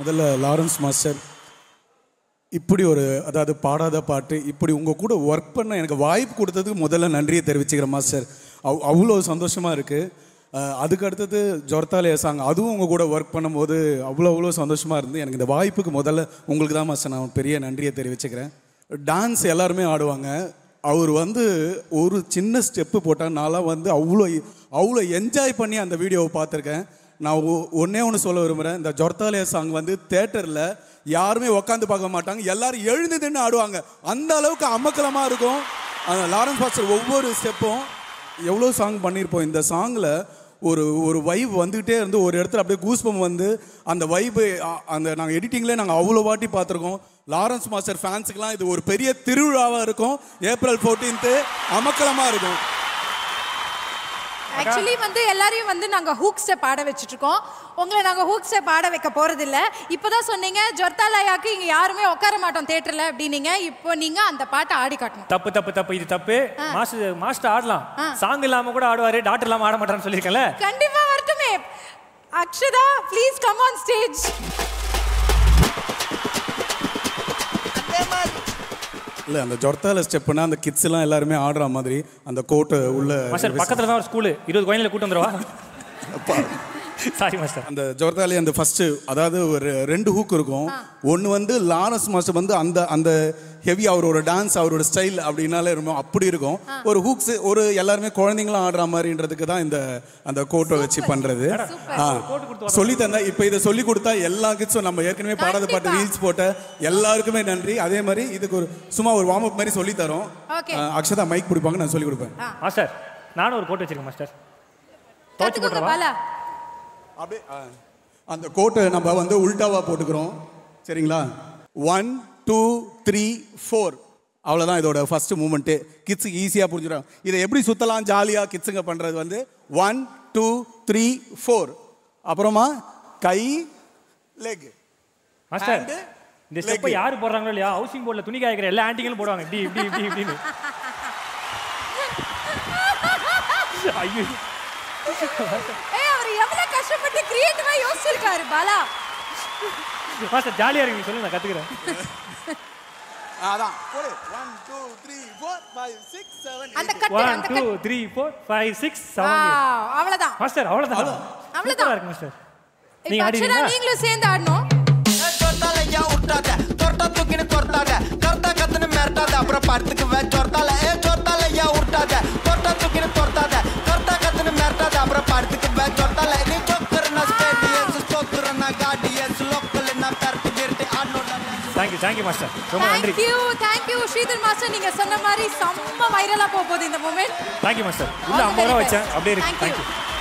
முதல்ல Lawrence master இப்படி ஒரு அதாவது பாடாத பாட்டு இப்படி உங்கள் கூட ஒர்க் பண்ண எனக்கு வாய்ப்பு கொடுத்ததுக்கு முதல்ல நன்றியை தெரிவிச்சுக்கிறேன் மாஸ்டர் அவ் அவ்வளோ சந்தோஷமாக இருக்குது அதுக்கு அடுத்தது ஜொர்த்தாலய சாங் அதுவும் உங்கள் கூட ஒர்க் பண்ணும்போது அவ்வளோ அவ்வளோ சந்தோஷமாக இருந்து எனக்கு இந்த வாய்ப்புக்கு முதல்ல உங்களுக்கு தான் மாஸ்டர் நான் பெரிய நன்றியை தெரிவிச்சுக்கிறேன் டான்ஸ் எல்லாருமே ஆடுவாங்க அவர் வந்து ஒரு சின்ன ஸ்டெப்பு போட்டால் நான்லாம் வந்து அவ்வளோ அவ்வளோ என்ஜாய் பண்ணி அந்த வீடியோவை பார்த்துருக்கேன் நான் ஒ- ஒண்ணே ஒன்று சொல்ல விரும்புகிறேன் இந்த ஜொர்த்தாலய சாங் வந்து தேட்டரில் யாருமே உட்காந்து பார்க்க மாட்டாங்க எல்லாரும் எழுந்து நின்று ஆடுவாங்க அந்த அளவுக்கு அமக்கலமாக இருக்கும் அந்த லாரன்ஸ் பாஸ்டர் ஒவ்வொரு ஸ்டெப்பும் எவ்வளோ சாங் பண்ணியிருப்போம் இந்த சாங்கில் ஒரு ஒரு வைப் வந்துகிட்டே இருந்து ஒரு இடத்துல அப்படியே கூஸ்பம் வந்து அந்த வைபு அந்த நாங்கள் எடிட்டிங்லேயே நாங்கள் அவ்வளோ வாட்டி பார்த்துருக்கோம் லாரன்ஸ் மாஸ்டர் ஃபேன்ஸுக்கெல்லாம் இது ஒரு பெரிய திருவிழாவாக இருக்கும் ஏப்ரல் ஃபோர்டீன்த்து அமக்கலமாக இருக்கும் ஆக்சுவலி வந்து எல்லாரையும் வந்து நாங்க ஹூக் ஸ்டெப் ஆட வச்சுட்டு இருக்கோம் உங்களை நாங்க ஹூக் ஸ்டெப் ஆட வைக்க போறது இல்ல இப்பதான் சொன்னீங்க ஜொர்த்தாலயாக்கு இங்க யாருமே உட்கார மாட்டோம் தேட்டர்ல அப்படின்னீங்க இப்போ நீங்க அந்த பாட்டை ஆடி காட்டணும் தப்பு தப்பு தப்பு இது தப்பு மாஸ்டர் மாஸ்டர் ஆடலாம் சாங் இல்லாம கூட ஆடுவாரு டாக்டர் இல்லாம ஆட மாட்டான்னு சொல்லியிருக்கேன்ல கண்டிப்பா வரட்டுமே Akshatha please come on stage இல்லை அந்த ஜொர்த்தால ஸ்டெப்புனா அந்த கிட்ஸ் எல்லாம் எல்லாருமே ஆடுற மாதிரி அந்த கோட்டை உள்ள மாஸ்டர் பக்கத்துல தான் ஒரு ஸ்கூலு இருபது குழந்தைல கூட்டு வந்துருவா சாரி மாஸ்டர் அந்த ஜொர்த்தாலே அந்த ஃபர்ஸ்ட் அதாவது ஒரு ரெண்டு ஹூக் இருக்கும் ஒன்று வந்து லாரன்ஸ் மாஸ்டர் வந்து அந்த அந்த ஹெவி அவரோட டான்ஸ் அவரோட ஸ்டைல் அப்படின்னாலே ரொம்ப அப்படி இருக்கும் ஒரு ஹூக்ஸ் ஒரு எல்லாருமே குழந்தைங்களும் ஆடுற மாதிரின்றதுக்கு தான் இந்த அந்த கோட்டை வச்சு பண்றது ஆ சொல்லி தந்தா இப்போ இதை சொல்லி கொடுத்தா எல்லா கிட்ஸும் நம்ம ஏற்கனவே பாடாத பாட்டு கண்டிப்பா. ரீல்ஸ் போட்ட எல்லாருக்குமே நன்றி அதே மாதிரி இதுக்கு ஒரு சும்மா ஒரு வார்ம் அப் மாதிரி சொல்லி தரோம் Okay. ஆ, அக்ஷதா மைக் பிடிப்பாங்க நான் சொல்லி கொடுப்பேன் மாஸ்டர் நானும் ஒரு கோட் வச்சிருக்கேன் மாஸ்டர் துவச்சு கத்துக்கோங்க போட்டுறவா பாலா அப்படியே ஆ. அந்த கோட்டை நம்ம வந்து உல்டாவா போட்டுக்கிறோம் சரிங்களா ஒன் டூ த்ரீ ஃபோர் அவ்வளோதான் இதோட ஃபர்ஸ்ட் மூமெண்ட்டு கிட்ஸுக்கு ஈஸியாக புரிஞ்சிடும் இதை எப்படி சுற்றலாம் ஜாலியாக கிட்ஸுங்க பண்ணுறது வந்து ஒன் டூ த்ரீ ஃபோர் அப்புறமா கை லெக் மாஸ்டர் Hand, இந்த ஸ்டெப்பை leg. யாரு போடுறாங்களோ இல்லையா ஹவுசிங் போர்டில் துணி காய்க்கிற எல்லா ஆண்டிங்களும் போடுவாங்க இப்படி இப்படி இப்படி இப்படின்னு ஐயோ ஏய் அவர் எவ்வளவு கஷ்டப்பட்டு கிரியேட்டிவா யோசிச்சிருக்காரு பாலா மாஸ்டர் ஜாலியா இருக்கு சொல்லுங்க நான் கத்துக்கிறேன் அதான் போடு one two three four five six seven அந்த கட்டு ஒன் அந்த டூ கட்டு three four five six Wow, seven அவ்வளவுதான் மாஸ்டர் அவ்வளோதான் அவ்வளவுதான். சூப்பரா இருக்கு மாஸ்டர் இப்ப நீங்க அக்ஷரா ஆடிடுவீங்களா நீங்களும் சேர்ந்து ஆடணும் சொர்த்தால ஏன் விட்டாத தொட்டா தூக்கின்னு தொட்டாத கர்த்தா கத்துன்னு மிரட்டாத அப்புறம் படத்துக்கு வே சொர்த்தால ஏ சொர்த்தால ஏன் விட்டாத தொட்டா தூக்கின்னு தொட்டாத கர்த்தா கத்துன்னு மிரட்டாத அப்புறம் படத்துக்கு வே சொர்த்தால நீ சொக்குறனா ஸ்டேடியஸ் சொக்குறனா காடியஸ் லோக்கல் நான் கரெக்ட் கிரட்டி ஆடணும் தேங்க்யூ தேங்க்யூ மாஸ்டர் ரொம்ப நன்றி தேங்க்யூ தேங்க்யூ ஸ்ரீதர் மாஸ்டர் நீங்க சொன்ன மாதிரி செம்ம வைரலா போக போகுது இந்த மூமெண்ட் தேங்க்யூ மாஸ்டர் உள்ள All the ஐம்பது ரூபா very வச்சேன் best. அப்படியே இருக்கு Thank you. தேங்க்யூ